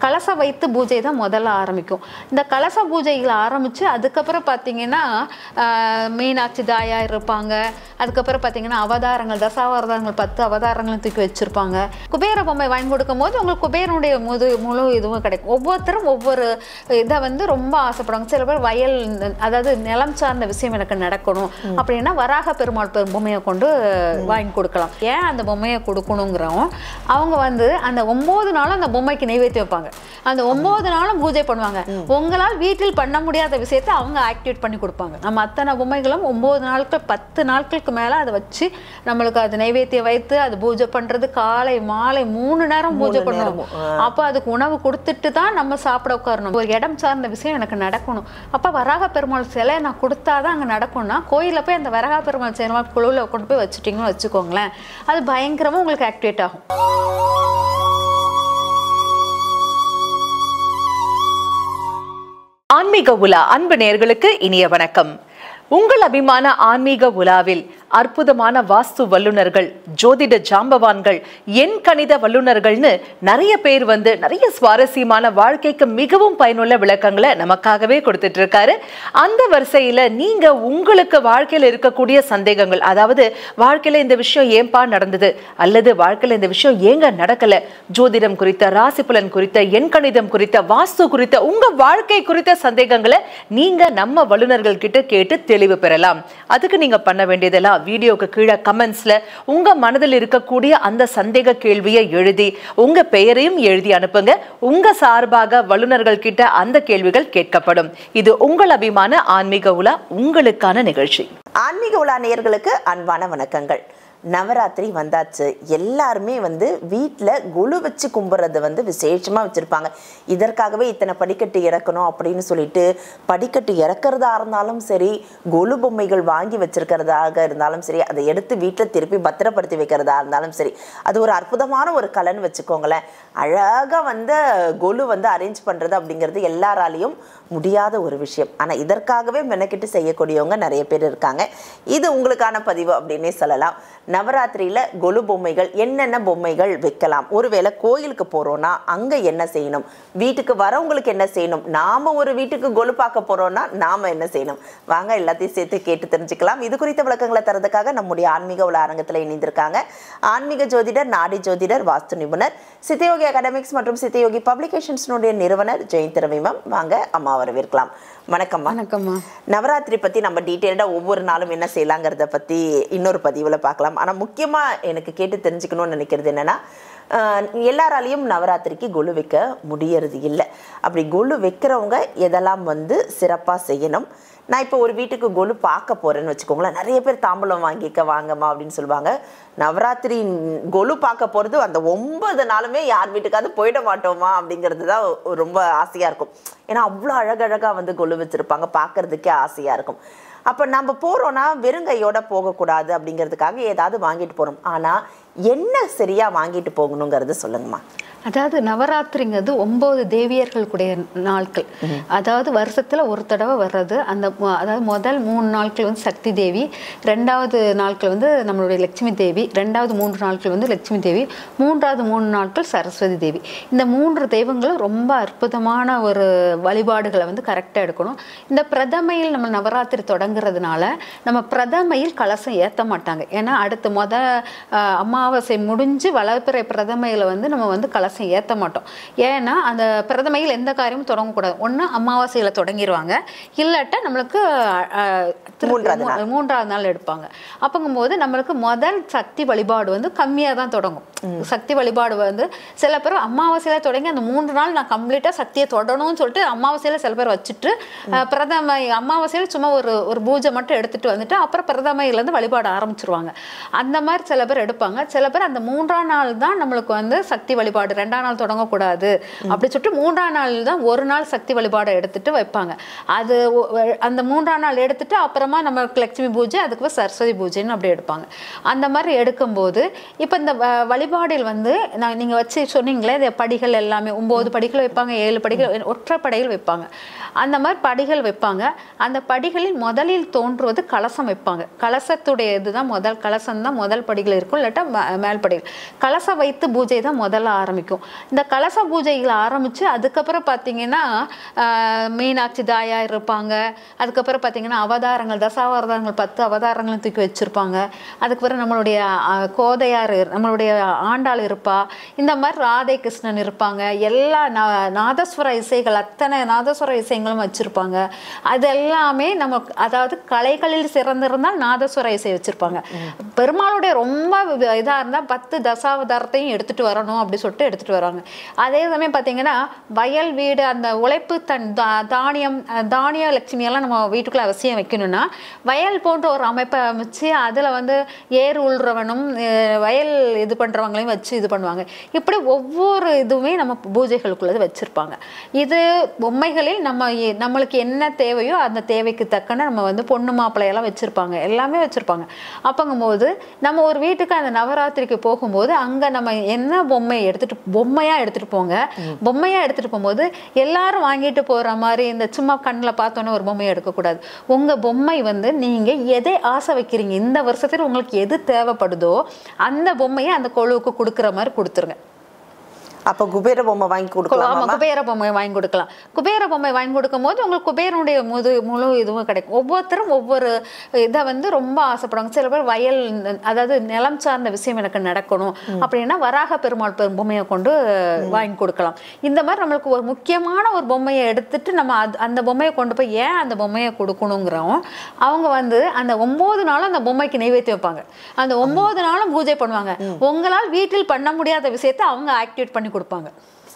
கலச வைத்து பூஜை தான் முதல்ல ஆரம்பிக்கும் இந்த கலச பூஜைகளை ஆரம்பித்து அதுக்கப்புறம் பார்த்தீங்கன்னா ஆஹ், மீனாட்சி தாயார் இருப்பாங்க அதுக்கப்புறம் பார்த்தீங்கன்னா அவதாரங்கள் தசாவதாரங்கள் பத்து அவதாரங்களும் தூக்கி வச்சுருப்பாங்க குபேர பொம்மை வாங்கி கொடுக்கும் போது உங்களுக்கு குபேரனுடைய முது முழு இதுவும் கிடைக்கும் ஒவ்வொருத்தரும் ஒவ்வொரு இதை வந்து ரொம்ப ஆசைப்படுவாங்க சில பேர் வயல் அதாவது நிலம் சார்ந்த விஷயம் எனக்கு நடக்கணும் அப்படின்னா வராக பெருமாள் பெரும் பொம்மையை கொண்டு வாங்கி கொடுக்கலாம் ஏன் அந்த பொம்மையை கொடுக்கணுங்கிறோம் அவங்க வந்து அந்த ஒன்பது நாளும் அந்த பொம்மைக்கு நெய்வேத்தி வைப்பாங்க அந்த ஒன்பது நாளும் பூஜை பண்ணுவாங்க உங்களால் வீட்டில் பண்ண முடியாத விஷயத்தை அவங்க ஆக்டிவேட் பண்ணி கொடுப்பாங்க நம்ம அத்தனை பொம்மைகளும் ஒன்பது நாட்கள் பத்து நாட்களுக்கு மேலே அதை வச்சு நம்மளுக்கு அது நைவேத்தியம் வைத்து அது பூஜை பண்றது காலை மாலை மூணு நேரம் பூஜை பண்ணுவோம் அப்போ அதுக்கு உணவு கொடுத்துட்டு தான் நம்ம சாப்பிட உட்காரணும் ஒரு இடம் சார்ந்த விஷயம் எனக்கு நடக்கணும் அப்போ வராக பெருமாள் சிலை நான் கொடுத்தாதான் அங்கே நடக்கும்னா கோயிலில் போய் அந்த வராக பெருமாள் சிலை குழுவில் கொண்டு போய் வச்சுட்டிங்கன்னு வச்சுக்கோங்களேன் அது பயங்கரமாக உங்களுக்கு ஆக்டிவேட் ஆகும் ஆன்மீக உலா அன்பு நேயர்களுக்கு இனிய வணக்கம் உங்கள் அபிமான ஆன்மீக உலாவில் அற்புதமான வாஸ்து வல்லுனர்கள் ஜோதிட ஜாம்பவான்கள் எண் கணித வல்லுனர்கள்னு நிறைய பேர் வந்து நிறைய சுவாரஸ்யமான வாழ்க்கைக்கு மிகவும் பயனுள்ள விளக்கங்களை நமக்காகவே கொடுத்துட்டு இருக்காரு அந்த வரிசையில நீங்க உங்களுக்கு வாழ்க்கையில இருக்கக்கூடிய சந்தேகங்கள் அதாவது வாழ்க்கையில இந்த விஷயம் ஏன்பா நடந்தது அல்லது வாழ்க்கையில இந்த விஷயம் ஏங்க நடக்கல ஜோதிடம் குறித்த ராசி பலன் குறித்த எண் கணிதம் குறித்த வாஸ்து குறித்த உங்க வாழ்க்கை குறித்த சந்தேகங்களை நீங்க நம்ம வல்லுநர்கள் கிட்ட கேட்டு தெளிவு பெறலாம் அதுக்கு நீங்க பண்ண வேண்டியதெல்லாம் வீடியோக்கு கீழே கமெண்ட்ஸ்ல உங்க மனதில் இருக்கக்கூடிய அந்த சந்தேக கேள்வியை எழுதி உங்க பெயரையும் எழுதி அனுப்புங்க உங்க சார்பாக வல்லுநர்கள் கிட்ட அந்த கேள்விகள் கேட்கப்படும் இது உங்கள் அபிமான ஆன்மீக உலா உங்களுக்கான நிகழ்ச்சி ஆன்மீக உலா நேயர்களுக்கு அன்பான வணக்கங்கள் நவராத்திரி வந்தாச்சு எல்லாருமே வந்து வீட்டில் குழு வச்சு கும்பிட்றது வந்து விசேஷமாக வச்சுருப்பாங்க இதற்காகவே இத்தனை படிக்கட்டு இறக்கணும் அப்படின்னு சொல்லிட்டு படிக்கட்டு இறக்கிறதா இருந்தாலும் சரி கொலு பொம்மைகள் வாங்கி வச்சிருக்கிறதாக இருந்தாலும் சரி அதை எடுத்து வீட்டில் திருப்பி பத்திரப்படுத்தி வைக்கிறதா இருந்தாலும் சரி அது ஒரு அற்புதமான ஒரு கலைன்னு வச்சுக்கோங்களேன் அழகாக வந்து கொலு வந்து அரேஞ்ச் பண்ணுறது அப்படிங்கிறது எல்லாராலையும் முடியாத ஒரு விஷயம் ஆனால் இதற்காகவே மெனக்கிட்டு செய்யக்கூடியவங்க நிறைய பேர் இருக்காங்க இது உங்களுக்கான பதிவு அப்படின்னே சொல்லலாம் நவராத்திரியில் கொலு பொம்மைகள் என்னென்ன பொம்மைகள் வைக்கலாம் ஒருவேளை கோயிலுக்கு போகிறோன்னா அங்கே என்ன செய்யணும் வீட்டுக்கு வரவங்களுக்கு என்ன செய்யணும் நாம் ஒரு வீட்டுக்கு கொலு பார்க்க போகிறோன்னா நாம் என்ன செய்யணும் வாங்க எல்லாத்தையும் சேர்த்து கேட்டு தெரிஞ்சுக்கலாம் இது குறித்த விளக்கங்களை தரதுக்காக நம்முடைய ஆன்மீக உள்ள அரங்கத்தில் இணைந்திருக்காங்க ஆன்மீக ஜோதிடர் நாடி ஜோதிடர் வாஸ்து நிபுணர் சித்தயோகி அகாடமிக்ஸ் மற்றும் சித்தயோகி பப்ளிகேஷன்ஸ்னுடைய நிறுவனர் ஜெயந்த் ரவிமம் வாங்க அம்மா வரவேற்கலாம் வணக்கம்மா வணக்கம்மா நவராத்திரி பற்றி நம்ம டீட்டெயில்டாக ஒவ்வொரு நாளும் என்ன செய்யலாங்கிறத பற்றி இன்னொரு பதிவில் பார்க்கலாம் ஆனால் முக்கியமாக எனக்கு கேட்டு தெரிஞ்சுக்கணும்னு நினைக்கிறது என்னென்னா எல்லாராலையும் நவராத்திரிக்கு கொலு வைக்க முடியறது இல்லை அப்படி கொலு வைக்கிறவங்க எதெல்லாம் வந்து சிறப்பாக செய்யணும் நான் இப்போ ஒரு வீட்டுக்கு கொலு பார்க்க போகிறேன்னு வச்சுக்கோங்களேன் நிறைய பேர் தாம்பூலம் வாங்கிக்க வாங்கம்மா அப்படின்னு சொல்லுவாங்க நவராத்திரி கொலு பார்க்க போகிறது அந்த ஒன்பது நாளுமே யார் வீட்டுக்காவது போயிட மாட்டோமா அப்படிங்கிறது தான் ரொம்ப ஆசையாக இருக்கும் ஏன்னா அவ்வளோ அழகழகாக வந்து கொலு வச்சுருப்பாங்க பார்க்கறதுக்கே ஆசையாக இருக்கும் அப்போ நம்ம போகிறோன்னா வெறுங்கையோட போகக்கூடாது அப்படிங்கிறதுக்காக ஏதாவது வாங்கிட்டு போகிறோம் ஆனால் என்ன சரியாக வாங்கிட்டு போகணுங்கிறது சொல்லுங்கம்மா அதாவது நவராத்திரிங்கிறது ஒன்பது தேவியர்களுக்குடைய நாட்கள் அதாவது வருஷத்துல ஒரு தடவை வர்றது அந்த மு- அதாவது முதல் மூணு நாட்கள் வந்து சக்தி தேவி ரெண்டாவது நாட்கள் வந்து நம்மளுடைய லட்சுமி தேவி ரெண்டாவது மூன்று நாட்கள் வந்து லட்சுமி தேவி மூன்றாவது மூணு நாட்கள் சரஸ்வதி தேவி இந்த மூன்று தெய்வங்களும் ரொம்ப அற்புதமான ஒரு வழிபாடுகளை வந்து கரெக்டாக எடுக்கணும் இந்த பிரதமையில் நம்ம நவராத்திரி தொடங்குறதுனால நம்ம பிரதமையில் கலசம் ஏற்ற மாட்டாங்க ஏன்னா அடுத்து முத அஹ், அமாவாசை முடிஞ்சு வளர்ப்பிறை பிரதமையில் வந்து நம்ம வந்து கலசம் ஏற்ற மாட்டோம் ஏன்னா அந்த பிரதமையில் எந்த காரியமும் தொடங்கக்கூடாது ஒன்று அமாவாசையில் தொடங்கிடுவாங்க இல்லாட்டா நம்மளுக்கு அஹ், திருப்பி மூன்றாவது மூ- மூன்றாவது நாள் எடுப்பாங்க அப்பங்கும்போது நம்மளுக்கு முதல் சக்தி வழிபாடு வந்து கம்மியாக தான் தொடங்கும் சக்தி வழிபாடு வந்து சில பேர் அமாவாசையில தொடங்கி அந்த மூன்று நாள் நான் கம்ப்ளீட்டாக சக்தியை தொடணும்னு சொல்லிட்டு அமாவாசையில சில பேர் வச்சுட்டு அஹ், பிரதம அமாவாசையில சும்மா ஒரு ஒரு பூஜை மட்டும் எடுத்துட்டு வந்துட்டு அப்புறம் பிரதமையிலேருந்து வழிபாடு ஆரம்பிச்சிருவாங்க அந்த மாதிரி சில பேர் எடுப்பாங்க சில பேர் அந்த மூன்றாம் நாள் தான் நம்மளுக்கு வந்து சக்தி வழிபாடு ரெண்டாம் நாள் தொடங்கக்கூடாது அப்படி சொல்லிட்டு மூன்றாம் நாள் தான் ஒரு நாள் சக்தி வழிபாடை எடுத்துட்டு வைப்பாங்க அது ஒ- ஒ- அந்த மூன்றாம் நாள் எடுத்துட்டு அப்புறமா நமக்கு லட்சுமி பூஜை அதுக்கு அப்புறம் சரஸ்வதி பூஜைன்னு அப்படி எடுப்பாங்க அந்த மாதிரி எடுக்கும்போது இப்போ இந்த வ- வழிபாடில் வந்து நான் நீங்கள் வச்சு சொன்னீங்களே இந்த படிகள் எல்லாமே ஒம்பது படிகள் வைப்பாங்க ஏழு படிகள் ஒற்றை படிகள் வைப்பாங்க அந்த மாதிரி படிகள் வைப்பாங்க அந்த படிகளில் முதலில் தோன்றுவது கலசம் வைப்பாங்க கலசத்துடைய இதுதான் முதல் கலசம் தான் முதல் படிகள் இருக்கும் இல்லாட்டா ம- ம- மேல்படிகள் கலசம் வைத்து பூஜை தான் முதல்ல ஆரம்பிக்கும் இந்த கலச பூஜைகளை ஆரம்பிச்சு அதுக்கப்புறம் பார்த்தீங்கன்னா ஆஹ், மீனாட்சி தாயார் இருப்பாங்க அதுக்கப்புறம் பார்த்தீங்கன்னா அவதாரங்கள் தசாவதாரங்கள் பத்து அவதாரங்களும் தூக்கி வச்சிருப்பாங்க அதுக்கப்புறம் நம்மளுடைய ஆஹ், கோதையார் இரு- நம்மளுடைய ஆண்டாள் இருப்பா இந்த மாதிரி ராதை கிருஷ்ணன் இருப்பாங்க எல்லா நா- நாதஸ்வர இசைகள் அத்தனை நாதஸ்வர இசைகளும் வச்சிருப்பாங்க அது எல்லாமே நம்ம அதாவது கலைகளில் சிறந்திருந்தால் நாதஸ்வர இசை வச்சிருப்பாங்க பெருமாளுடைய ரொம்ப வி- இதா இருந்தா பத்து தசாவதாரத்தையும் எடுத்துட்டு வரணும் அப்படி சொல்லிட்டு எடுத்துட்டு வராங்க அதே சமயம் பார்த்தீங்கன்னா வயல் வீடு அந்த உழைப்பு தன் தா- தானியம் அஹ், தானிய லட்சுமி எல்லாம் நம்ம வீட்டுக்குள்ள அவசியம் வைக்கணும்னா வயல் போன்ற ஒரு அமைப்பை அமைச்சு அதுல வந்து ஏர் உள்றவனும் அஹ், வயல் இது பண்றவங்களையும் வச்சு இது பண்ணுவாங்க இப்படி ஒவ்வொரு இதுவுமே நம்ம பூஜைகளுக்குள்ளது வச்சிருப்பாங்க இது பொம்மைகளில் நம்ம எ- நம்மளுக்கு என்ன தேவையோ அந்த தேவைக்கு தக்கன நம்ம வந்து பொண்ணு மாப்பிள்ளையெல்லாம் வச்சிருப்பாங்க எல்லாமே வச்சிருப்பாங்க அப்பங்கும்போது நம்ம ஒரு வீட்டுக்கு அந்த நவராத்திரிக்கு போகும்போது அங்க நம்ம என்ன பொம்மை எடுத்துட்டு பொம்மையா எடுத்துட்டு போங்க பொம்மையா எடுத்துட்டு போகும்போது எல்லாரும் வாங்கிட்டு போற மாதிரி இந்த சும்மா கண்ணில் பார்த்தோன்னே ஒரு பொம்மையை எடுக்கக்கூடாது உங்க பொம்மை வந்து நீங்க எதை ஆசை வைக்கிறீங்க இந்த வருஷத்துல உங்களுக்கு எது தேவைப்படுதோ அந்த பொம்மையை அந்த கொழுவுக்கு கொடுக்குற மாதிரி கொடுத்துருங்க அப்ப குபேர பொம்மை வாங்கி ஆமா கொடுக்கலாமா குபேர பொம்மை வாங்கி கொடுக்கலாம் குபேர பொம்மை வாங்கி கொடுக்கும் போது உங்களுக்கு குபேரனுடைய முது முழு இதுவும் கிடைக்கும் ஒவ்வொருத்தரும் ஒவ்வொரு இதை வந்து ரொம்ப ஆசைப்படுவாங்க சில பேர் வயல் அதாவது நிலம் சார்ந்த விஷயம் எனக்கு நடக்கணும் அப்படின்னா வராக பெருமாள் பெரும் பொம்மையை கொண்டு வாங்கி கொடுக்கலாம் இந்த மாதிரி நம்மளுக்கு ஒரு முக்கியமான ஒரு பொம்மையை எடுத்துட்டு நம்ம அது அந்த பொம்மையை கொண்டு போய் ஏன் அந்த பொம்மையை கொடுக்கணுங்கிறோம் அவங்க வந்து அந்த ஒன்பது நாளும் அந்த பொம்மைக்கு நெய்வேத்தி வைப்பாங்க அந்த ஒன்பது நாளும் பூஜை பண்ணுவாங்க உங்களால் வீட்டில் பண்ண முடியாத விஷயத்தை அவங்க ஆக்டிவேட் பண்ணி கொடுப்பாங்க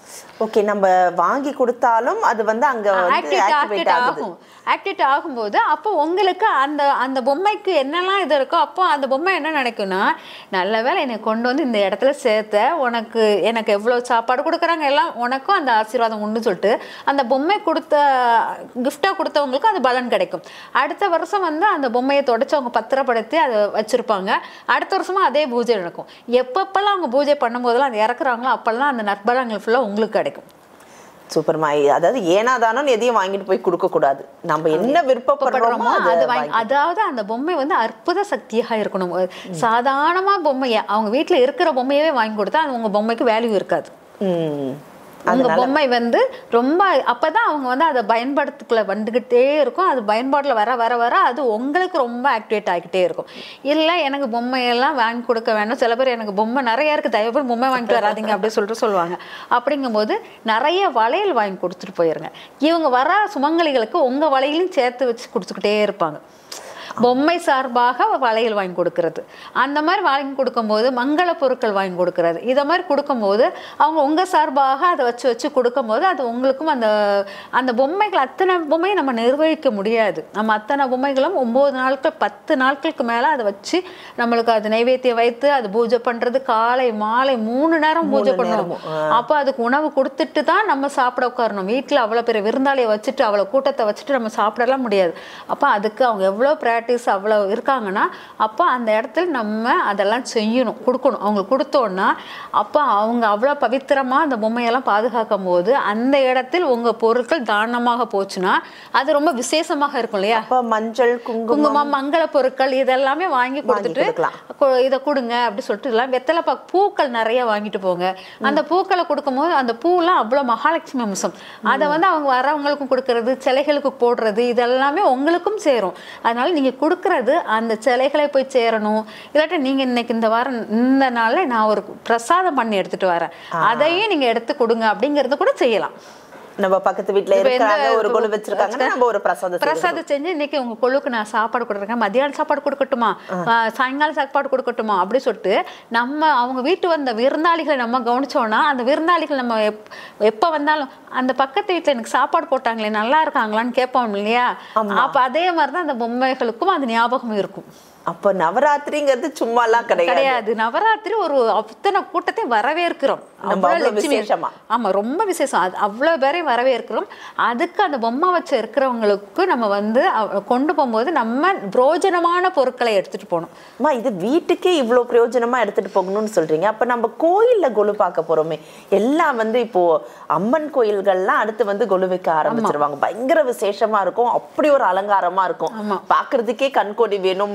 ஓகே நம்ம வாங்கி கொடுத்தாலும் அது வந்து அங்க வந்து ஆக்டிவேட் ஆக்டிவேட் ஆக்டிவேட் ஆகுது ஆகும் ஆக்டிவேட் ஆகும்போது அப்போ உங்களுக்கு அந்த அந்த பொம்மைக்கு என்னெல்லாம் இது இருக்கோ அப்போ அந்த பொம்மை என்ன நினைக்கும்னா நல்ல வேளை என்னை கொண்டு வந்து இந்த இடத்துல சேர்த்த உனக்கு எனக்கு எவ்வளோ சாப்பாடு கொடுக்குறாங்க எல்லாம் உனக்கும் அந்த ஆசீர்வாதம் உண்டு சொல்லிட்டு அந்த பொம்மை கொடுத்த கிஃப்டாக கொடுத்தவங்களுக்கு அது பலன் கிடைக்கும் அடுத்த வருஷம் வந்து அந்த பொம்மையை தொடச்சி அவங்க பத்திரப்படுத்தி அதை வச்சிருப்பாங்க அடுத்த வருஷமும் அதே பூஜை நடக்கும் எப்பப்பெல்லாம் அவங்க பூஜை பண்ணும்போதெல்லாம் அது இறக்குறாங்களோ அப்பெல்லாம் அந்த நற்பலங்கள் ஃபுல்லாக உங்களுக்கு கிடைக்கும் சூப்பர்மா அதாவது ஏனாதானோ எதையும் வாங்கிட்டு போய் கொடுக்க கூடாது நம்ம என்ன விருப்பப்படுறோமோ படுறோமோ அதை அது வாங்கி வாங்கி- அதாவது அந்த பொம்மை வந்து அற்புத சக்தியாக இருக்கணும் ஒரு சாதாரணமா பொம்மையை அவங்க வீட்ல இருக்கிற பொம்மையவே வாங்கி கொடுத்தா அது உங்க பொம்மைக்கு வேல்யூ இருக்காது ம் உங்க பொம்மை வந்து ரொம்ப அப்பதான் அவங்க வந்து அதை பயன்படுத்துக்குள்ள வந்துகிட்டே இருக்கும் அது பயன்பாட்டுல வர வர வர அது உங்களுக்கு ரொம்ப ஆக்டிவேட் ஆகிட்டே இருக்கும் இல்ல எனக்கு பொம்மையெல்லாம் வாங்கி கொடுக்க வேண்டாம் சில பேர் எனக்கு பொம்மை நிறைய இருக்கு தயவு பண்ணி பொம்மை வாங்கிட்டு வராதீங்க அப்படி சொல்லிட்டு சொல்லுவாங்க அப்படிங்கும்போது நிறைய வளையல் வாங்கி கொடுத்துட்டு போயிருங்க இவங்க வர சுமங்கலிகளுக்கு உங்க வளையலையும் சேர்த்து வச்சு கொடுத்துக்கிட்டே இருப்பாங்க பொம்மை சார்பாக வளையல் வாங்கி கொடுக்கறது அந்த மாதிரி வாங்கி கொடுக்கும்போது மங்கள பொருட்கள் வாங்கி கொடுக்கறது இதை மாதிரி கொடுக்கும்போது அவங்க உங்க சார்பாக அதை வச்சு வச்சு கொடுக்கும்போது அது உங்களுக்கும் அந்த அந்த பொம்மைகள் அத்தனை பொம்மையும் நம்ம நிர்வகிக்க முடியாது நம்ம அத்தனை பொம்மைகளும் ஒன்பது நாட்கள் பத்து நாட்களுக்கு மேல அதை வச்சு நம்மளுக்கு அது நைவேத்தியம் வைத்து அது பூஜை பண்றது காலை மாலை மூணு நேரம் பூஜை பண்ணணும் அப்போ அதுக்கு உணவு கொடுத்துட்டு தான் நம்ம சாப்பிட உட்காரணும் வீட்டில் அவ்வளோ பெரிய விருந்தாளியை வச்சுட்டு அவ்வளோ கூட்டத்தை வச்சுட்டு நம்ம சாப்பிடலாம் முடியாது அப்போ அதுக்கு அவங்க எவ்வளோ ப்ராக்டிஸ் அவ்வளோ இருக்காங்கன்னா அப்போ அந்த இடத்துல நம்ம அதெல்லாம் செய்யணும் கொடுக்கணும் அவங்களுக்கு கொடுத்தோன்னா அப்போ அவங்க அவ்வளோ பவித்திரமாக அந்த பொம்மையெல்லாம் பாதுகாக்கும் போது அந்த இடத்தில் உங்கள் பொருட்கள் தானமாக போச்சுன்னா அது ரொம்ப விசேஷமாக இருக்கும் இல்லையா அப்ப மஞ்சள் குங்குமம் குங்குமம் மங்கள பொருட்கள் இதெல்லாமே வாங்கி கொடுத்துட்டு கொடுக்கலாம். கொ- இதை கொடுங்க அப்படி சொல்லிட்டு இதெல்லாம் வெத்தலை பாக்கு பூக்கள் நிறைய வாங்கிட்டு போங்க அந்த பூக்களை கொடுக்கும்போது அந்த பூலாம் அவ்வளோ மகாலட்சுமி அம்சம் அதை வந்து அவங்க வரவங்களுக்கும் கொடுக்கறது சிலைகளுக்கு போடுறது இதெல்லாமே உங்களுக்கும் சேரும் அதனால நீங்க கொடுக்கறது அந்த சிலைகளை போய் சேரணும் இல்லாட்டி நீங்க இன்னைக்கு இந்த வாரம் இந்த நாள்ல நான் ஒரு பிரசாதம் பண்ணி எடுத்துட்டு வரேன் அதையும் நீங்க எடுத்து கொடுங்க அப்படிங்கறத கூட செய்யலாம் நம்ம பக்கத்து வீட்ல இப்ப எந்த இருக்கிறாங்க ஒரு கொலு வச்சிருக்காங்கன்னா நம்ம ஒரு பிரசாதம் பிரசாதம் செஞ்சு இன்னைக்கு உங்க கொழுக்கு நான் சாப்பாடு கொடுக்குறேன் மத்தியானம் சாப்பாடு கொடுக்கட்டுமா ஆஹ் சாயங்காலம் சாப்பாடு கொடுக்கட்டுமா அப்படி சொல்லிட்டு நம்ம அவங்க வீட்டு வந்த விருந்தாளிகளை நம்ம கவனிச்சோம்னா அந்த விருந்தாளிகள் நம்ம எப் எப்ப வந்தாலும் அந்த பக்கத்து வீட்டுல எனக்கு சாப்பாடு போட்டாங்களே நல்லா இருக்காங்களான்னு கேட்போம் இல்லையா அப்ப அதே மாதிரிதான் அந்த பொம்மைகளுக்கும் அது ஞாபகம் இருக்கும் அப்ப நவராத்திரிங்கிறது சும்மா எல்லாம் கிடையாது கிடையாது நவராத்திரி ஒரு அத்தனை கூட்டத்தை வரவேற்கிறோம் நம்ம அவ்வளவு அவ்வளவு லட்சுமி விசேஷமா. ஆமா ரொம்ப விசேஷம் அது அவ்வளவு பேரையும் வரவேற்கிறோம் அதுக்கு அந்த பொம்மை வச்சு இருக்கிறவங்களுக்கு நம்ம வந்து அவ- கொண்டு போகும்போது நம்ம பிரோஜனமான பொருட்களை எடுத்துட்டு போகணும் அம்மா இது வீட்டுக்கே இவ்ளோ பிரயோஜனமா எடுத்துட்டு போகணும்னு சொல்றீங்க அப்ப நம்ம கோயில்ல கொலு பார்க்க போறோமே எல்லாம் வந்து இப்போ அம்மன் கோயில்கள்லாம் அடுத்து வந்து கொலு வைக்க ஆரம்பிச்சிருவாங்க பயங்கர விசேஷமா இருக்கும் அப்படி ஒரு அலங்காரமா இருக்கும் பாக்குறதுக்கே கண்கோடி வேணும் அப்படிங்கிற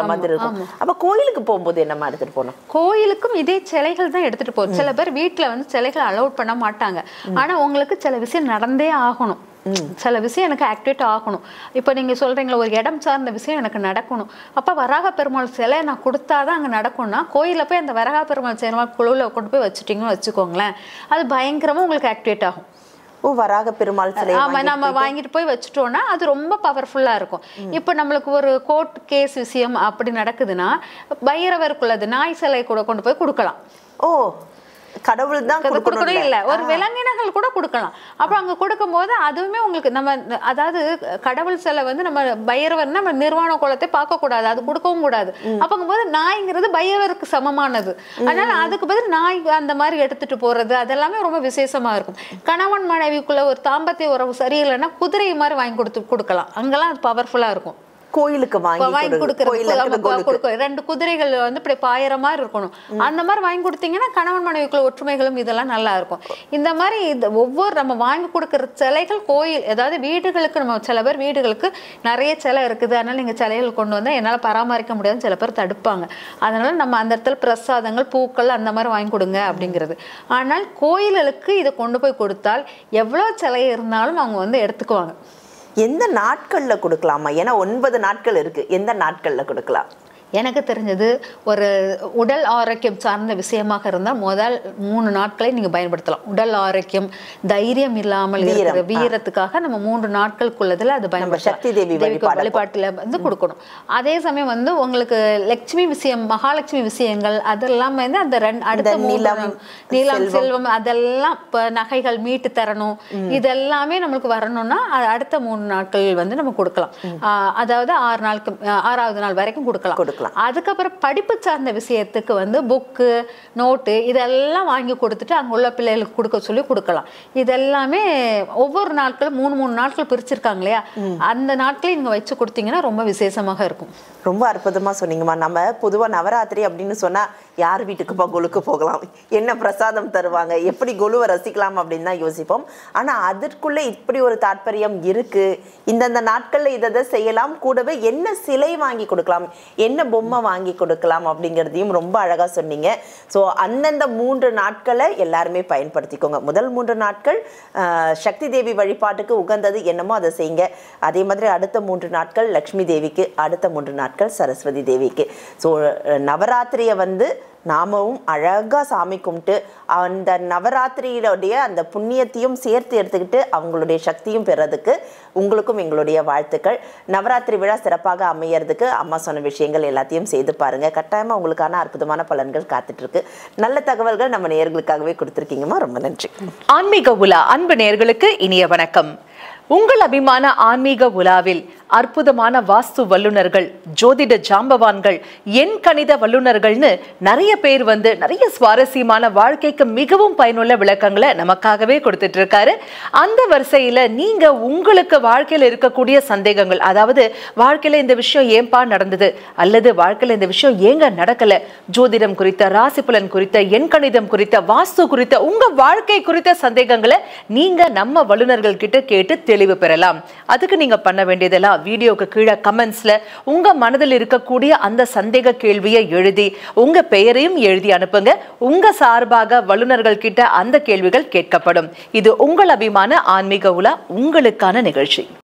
மாதிரி இருக்கும் அப்ப கோயிலுக்கு போகும்போது என்னம்மா எடுத்துட்டு போகணும் கோயிலுக்கும் இதே சிலைகள் தான் எடுத்துட்டு போகும் சில பேர் வீட்ல வந்து சிலைகள் அலோட் பண்ண மாட்டாங்க ஆனா உங்களுக்கு சில விஷயம் நடந்தே ஆகணும் சில விஷயம் எனக்கு ஆக்டிவேட் ஆகணும் இப்போ நீங்க சொல்றீங்களா ஒரு இடம் சார்ந்த விஷயம் எனக்கு நடக்கணும் அப்ப வராக பெருமாள் சிலை நான் கொடுத்தாதான் அங்க நடக்கும்னா கோயில்ல போய் அந்த வராக பெருமாள் சிலை குழுவில் கொண்டு போய் வச்சுட்டீங்கன்னு வச்சுக்கோங்களேன் அது பயங்கரமா உங்களுக்கு ஆக்டிவேட் ஆகும் ஓ வராக பெருமாள் சிலை ஆமா நம்ம வாங்கிட்டு போய் வச்சுட்டோம்னா அது ரொம்ப பவர்ஃபுல்லா இருக்கும் இப்போ நம்மளுக்கு ஒரு கோர்ட் கேஸ் விஷயம் அப்படி நடக்குதுன்னா பைரவருக்குள்ளது நாய் சிலை கூட கொண்டு போய் கொடுக்கலாம் ஓ கடவுள் தான் அது கொடுக்கணும் கொடுக்கணும் இல்ல ஒரு விலங்கினங்கள் கூட கொடுக்கலாம் அப்ப அங்க கொடுக்கும்போது அதுவுமே உங்களுக்கு நம்ம அதாவது கடவுள் சிலை வந்து நம்ம பைரவர் நம்ம நிர்வாண குலத்தை பார்க்க கூடாது அது கொடுக்கவும் கூடாது அப்பங்கும்போது நாய்ங்கிறது பைரவருக்கு சமமானது அதனால அதுக்கு பதில் நாய் அந்த மாதிரி எடுத்துட்டு போறது அதெல்லாமே ரொம்ப விசேஷமா இருக்கும் கணவன் மனைவிக்குள்ள ஒரு தாம்பத்திய உறவு சரியில்லைன்னா குதிரை மாதிரி வாங்கி கொடுத்து கொடுக்கலாம் அங்கெல்லாம் அது பவர்ஃபுல்லா இருக்கும் கோயிலுக்கு வாங்கி வாங்கி கொடு- கோயில்ல இருக்கிற கொடுக்கறது கோயிலுக்கு. கொடுக்க ரெண்டு குதிரைகள் வந்து இப்படி பாயிற மாதிரி இருக்கணும் அந்த மாதிரி வாங்கி கொடுத்தீங்கன்னா கணவன் மனைவிக்குள்ள ஒற்றுமைகளும் இதெல்லாம் நல்லா இருக்கும் இந்த மாதிரி இந்த ஒவ்வொரு நம்ம வாங்கி கொடுக்குற சிலைகள் கோயில் ஏதாவது வீடுகளுக்கு நம்ம சில பேர் வீடுகளுக்கு நிறைய சிலை இருக்குது அதனால நீங்க சிலைகள் கொண்டு வந்தா என்னால பராமரிக்க முடியாதுன்னு சில பேர் தடுப்பாங்க அதனால நம்ம அந்த இடத்துல பிரசாதங்கள் பூக்கள் அந்த மாதிரி வாங்கி கொடுங்க அப்படிங்கிறது ஆனால் கோயில்களுக்கு இதை கொண்டு போய் கொடுத்தால் எவ்வளவு சிலை இருந்தாலும் அவங்க வந்து எடுத்துக்குவாங்க எந்த நாட்கள்ல கொடுக்கலாமா ஏன்னா ஒன்பது நாட்கள் இருக்கு எந்த நாட்கள்ல கொடுக்கலாம் எனக்கு தெரிஞ்சது ஒரு உடல் ஆரோக்கியம் சார்ந்த விஷயமாக இருந்தால் முதல் மூணு நாட்களை நீங்க பயன்படுத்தலாம் உடல் ஆரோக்கியம் தைரியம் இல்லாமல் இருக்கிற வீரத்துக்காக நம்ம மூன்று நாட்களுக்குள்ளதுல அது பயன்படுத்தலாம் சக்தி தேவி வழிபாடு வழிபாட்டுல வந்து கொடுக்கணும் அதே சமயம் வந்து உங்களுக்கு லட்சுமி விஷயம் மகாலட்சுமி விஷயங்கள் அதெல்லாம் வந்து அந்த ரெண்டு அடுத்த மூன்று நிலம், நாள் நிலம் செல்வம் அதெல்லாம் இப்ப நகைகள் மீட்டு தரணும் இதெல்லாமே நம்மளுக்கு வரணும்னா அது அடுத்த மூணு நாட்கள் வந்து நம்ம கொடுக்கலாம் ஆஹ் அதாவது ஆறு நாளுக்கு ஆஹ் ஆறாவது நாள் வரைக்கும் கொடுக்கலாம் கொடுக்கலாம். அதுக்கப்புறம் படிப்பு சார்ந்த விஷயத்துக்கு வந்து புக்கு நோட்டு இதெல்லாம் வாங்கி கொடுத்துட்டு அங்க உள்ள பிள்ளைகளுக்கு கொடுக்க சொல்லி கொடுக்கலாம் இதெல்லாமே ஒவ்வொரு நாட்களும் மூணு மூணு நாட்கள் பிரிச்சிருக்காங்க இல்லையா அந்த நாட்களையும் நீங்க வச்சு கொடுத்தீங்கன்னா ரொம்ப விசேஷமாக இருக்கும் ரொம்ப அற்புதமா சொன்னீங்கம்மா நம்ம பொதுவா நவராத்திரி அப்படின்னு சொன்னா யார் வீட்டுக்குப்பா கொலுக்கு போகலாம் என்ன பிரசாதம் தருவாங்க எப்படி கொலுவை ரசிக்கலாம் அப்படின்னு தான் யோசிப்போம் ஆனா அதற்குள்ள இப்படி ஒரு தாற்பயம் இருக்கு இந்தந்த நாட்கள்ல இதை இதை செய்யலாம் கூடவே என்ன சிலை வாங்கி கொடுக்கலாம் என்ன பொம்மை வாங்கி கொடுக்கலாம் அப்படிங்கிறதையும் ரொம்ப அழகா சொன்னீங்க ஸோ அந்தந்த மூன்று நாட்களை எல்லாருமே பயன்படுத்திக்கோங்க முதல் மூன்று நாட்கள் ஆஹ், சக்தி தேவி வழிபாட்டுக்கு உகந்தது என்னமோ அதை செய்யுங்க அதே மாதிரி அடுத்த மூன்று நாட்கள் லக்ஷ்மி தேவிக்கு அடுத்த மூன்று நாட்கள் சரஸ்வதி தேவிக்கு ஸோ நவராத்திரியை வந்து நாமவும் அழகா சாமி கும்பிட்டு அந்த நவராத்திரியோடைய அந்த புண்ணியத்தையும் சேர்த்து எடுத்துக்கிட்டு அவங்களுடைய சக்தியும் பெறதுக்கு உங்களுக்கும் எங்களுடைய வாழ்த்துக்கள் நவராத்திரி விழா சிறப்பாக அமையறதுக்கு அம்மா சொன்ன விஷயங்கள் எல்லாத்தையும் செய்து பாருங்க கட்டாயமா உங்களுக்கான அற்புதமான பலன்கள் காத்துட்டு இருக்கு நல்ல தகவல்கள் நம்ம நேயர்களுக்காகவே கொடுத்துருக்கீங்கம்மா ரொம்ப நன்றி ஆன்மீக உலா அன்பு நேயர்களுக்கு இனிய வணக்கம் உங்கள் அபிமான ஆன்மீக உலாவில் அற்புதமான வாஸ்து வல்லுனர்கள் ஜோதிட ஜாம்பவான்கள் எண் கணித வல்லுனர்கள்னு நிறைய பேர் வந்து நிறைய சுவாரஸ்யமான வாழ்க்கைக்கு மிகவும் பயனுள்ள விளக்கங்களை நமக்காகவே கொடுத்துட்டு இருக்காரு அந்த வரிசையில நீங்க உங்களுக்கு வாழ்க்கையில இருக்கக்கூடிய சந்தேகங்கள் அதாவது வாழ்க்கையில இந்த விஷயம் ஏன்பா நடந்தது அல்லது வாழ்க்கையில இந்த விஷயம் ஏங்க நடக்கல ஜோதிடம் குறித்த ராசி பலன் குறித்த எண் கணிதம் குறித்த வாஸ்து குறித்த உங்க வாழ்க்கை குறித்த சந்தேகங்களை நீங்க நம்ம வல்லுநர்கள் கிட்ட கேட்டு தெளிவு பெறலாம் அதுக்கு நீங்க பண்ண வேண்டியதெல்லாம் வீடியோக்கு கீழே கமெண்ட்ஸ்ல உங்க மனதில் இருக்கக்கூடிய அந்த சந்தேக கேள்வியை எழுதி உங்க பெயரையும் எழுதி அனுப்புங்க உங்க சார்பாக வல்லுநர்கள் கிட்ட அந்த கேள்விகள் கேட்கப்படும் இது உங்கள் அபிமான ஆன்மீக உலா உங்களுக்கான நிகழ்ச்சி